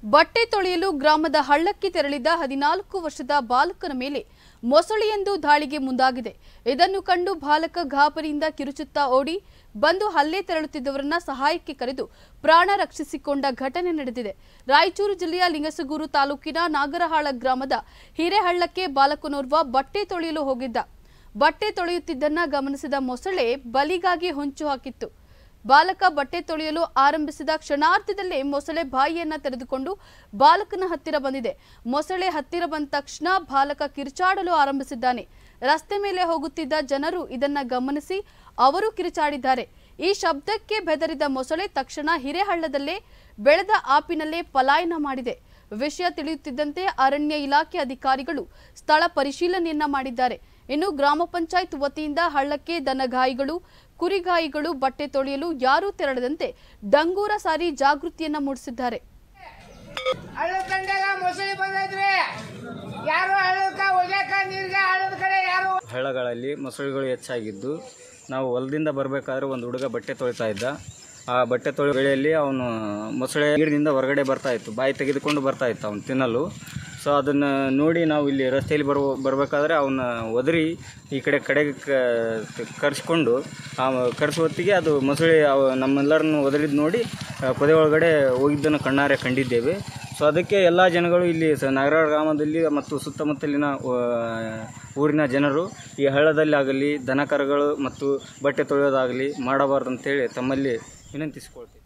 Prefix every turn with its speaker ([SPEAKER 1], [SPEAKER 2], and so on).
[SPEAKER 1] ಬಟ್ಟೆ ತೊಳೆಯಲು ಗ್ರಾಮದ ಹಳ್ಳಕ್ಕೆ ತೆರಳಿದ ಹದಿನಾಲ್ಕು ವರ್ಷದ ಬಾಲಕನ ಮೇಲೆ ಮೊಸಳೆಯೊಂದು ದಾಳಿಗೆ ಮುಂದಾಗಿದೆ ಇದನ್ನು ಕಂಡು ಬಾಲಕ ಗಾಬರಿಯಿಂದ ಕಿರುಚುತ್ತಾ ಓಡಿ ಬಂದು ಹಲ್ಲೆ ತೆರಳುತ್ತಿದ್ದವರನ್ನ ಸಹಾಯಕ್ಕೆ ಕರೆದು ಪ್ರಾಣ ರಕ್ಷಿಸಿಕೊಂಡ ಘಟನೆ ನಡೆದಿದೆ ರಾಯಚೂರು ಜಿಲ್ಲೆಯ ಲಿಂಗಸಗೂರು ತಾಲೂಕಿನ ನಾಗರಹಾಳ ಗ್ರಾಮದ ಹಿರೇಹಳ್ಳಕ್ಕೆ ಬಾಲಕನೋರ್ವ ಬಟ್ಟೆ ತೊಳೆಯಲು ಹೋಗಿದ್ದ ಬಟ್ಟೆ ತೊಳೆಯುತ್ತಿದ್ದನ್ನ ಗಮನಿಸಿದ ಮೊಸಳೆ ಬಲಿಗಾಗಿ ಹೊಂಚು ಹಾಕಿತ್ತು ಬಾಲಕ ಬಟ್ಟೆ ತೊಳೆಯಲು ಆರಂಭಿಸಿದ ಕ್ಷಣಾರ್ಧದಲ್ಲೇ ಮೊಸಳೆ ಬಾಯಿಯನ್ನ ತೆರೆದುಕೊಂಡು ಬಾಲಕನ ಹತ್ತಿರ ಬಂದಿದೆ ಮೊಸಳೆ ಹತ್ತಿರ ಬಂದ ತಕ್ಷಣ ಬಾಲಕ ಕಿರುಚಾಡಲು ಆರಂಭಿಸಿದ್ದಾನೆ ರಸ್ತೆ ಮೇಲೆ ಹೋಗುತ್ತಿದ್ದ ಜನರು ಇದನ್ನ ಗಮನಿಸಿ ಅವರು ಕಿರುಚಾಡಿದ್ದಾರೆ ಈ ಶಬ್ದಕ್ಕೆ ಬೆದರಿದ ಮೊಸಳೆ ತಕ್ಷಣ ಹಿರೇಹಳ್ಳದಲ್ಲೇ ಬೆಳೆದ ಆಪಿನಲ್ಲೇ ಪಲಾಯನ ಮಾಡಿದೆ ವಿಷಯ ತಿಳಿಯುತ್ತಿದ್ದಂತೆ ಅರಣ್ಯ ಇಲಾಖೆ ಅಧಿಕಾರಿಗಳು ಸ್ಥಳ ಪರಿಶೀಲನೆಯನ್ನ ಮಾಡಿದ್ದಾರೆ ಇನ್ನು ಗ್ರಾಮ ಪಂಚಾಯತ್ ವತಿಯಿಂದ ಹಳ್ಳಕ್ಕೆ ದನಗಾಯಿಗಳು ಕುರಿಗಾಯಿಗಳು ಬಟ್ಟೆ ತೊಳೆಯಲು ಯಾರೂ ತೆರಳದಂತೆ ಡಂಗೂರ ಸಾರಿ ಜಾಗೃತಿಯನ್ನ ಮೂಡಿಸಿದ್ದಾರೆ
[SPEAKER 2] ಹಳ್ಳದ ದಂಡೆಗ ಮೊಸಳಿ ಬಂದೈತ್ರಿ ಯಾರು ಹಳ್ಳಕ್ಕ ಒಗ್ಯಾಕ ನೀರ್ಗೆ ಹಳ್ಳದ ಕಡೆ ಯಾರು
[SPEAKER 3] ಹಳ್ಳಗಳಲ್ಲಿ ಮೊಸಳೆಗಳು ಹೆಚ್ಚಾಗಿದ್ದು ನಾವು ಹೊಲದಿಂದ ಬರಬೇಕಾದ್ರೆ ಒಂದು ಹುಡುಗ ಬಟ್ಟೆ ತೊಳಿತಾ ಇದ್ದ ಆ ಬಟ್ಟೆ ತೊಳೆಯೋ ವೇಳೆಯಲ್ಲಿ ಅವನು ಮೊಸಳೆ ನೀರಿನಿಂದ ಹೊರಗಡೆ ಬರ್ತಾ ಇತ್ತು ಬಾಯಿ ತೆಗೆದುಕೊಂಡು ಬರ್ತಾ ಇತ್ತು ಅವನು ತಿನ್ನಲು ಸೊ ಅದನ್ನು ನೋಡಿ ನಾವು ಇಲ್ಲಿ ರಸ್ತೆಯಲ್ಲಿ ಬರುವ ಬರಬೇಕಾದ್ರೆ ಅವನ್ನ ಒದರಿ ಈ ಕಡೆ ಕಡೆಗೆ ಕ- ಕರೆಸ್ಕೊಂಡು ಆ ಕರೆಸೋ ಹೊತ್ತಿಗೆ ಅದು ಮೊಸಳೆ ಅವ ನಮ್ಮೆಲ್ಲರನ್ನು ಒದರಿದ್ ನೋಡಿ ಆ, ಪೊದೆ ಒಳಗಡೆ ಹೋಗಿದ್ದನ್ನು ಕಣ್ಣಾರೆ ಕಂಡಿದ್ದೇವೆ ಸೊ ಅದಕ್ಕೆ ಎಲ್ಲ ಜನಗಳು ಇಲ್ಲಿ ಸ ನಗರ ಗ್ರಾಮದಲ್ಲಿ ಮತ್ತು ಸುತ್ತಮುತ್ತಲಿನ ಆ, ಊರಿನ ಜನರು ಈ ಹಳ್ಳದಲ್ಲಿ ಆಗಲಿ ದನಕರುಗಳು ಮತ್ತು ಬಟ್ಟೆ ತೊಳೆಯೋದಾಗಲಿ ಮಾಡಬಾರ್ದು ಅಂತೇಳಿ ತಮ್ಮಲ್ಲಿ ವಿನಂತಿಸಿಕೊಳ್ತೀವಿ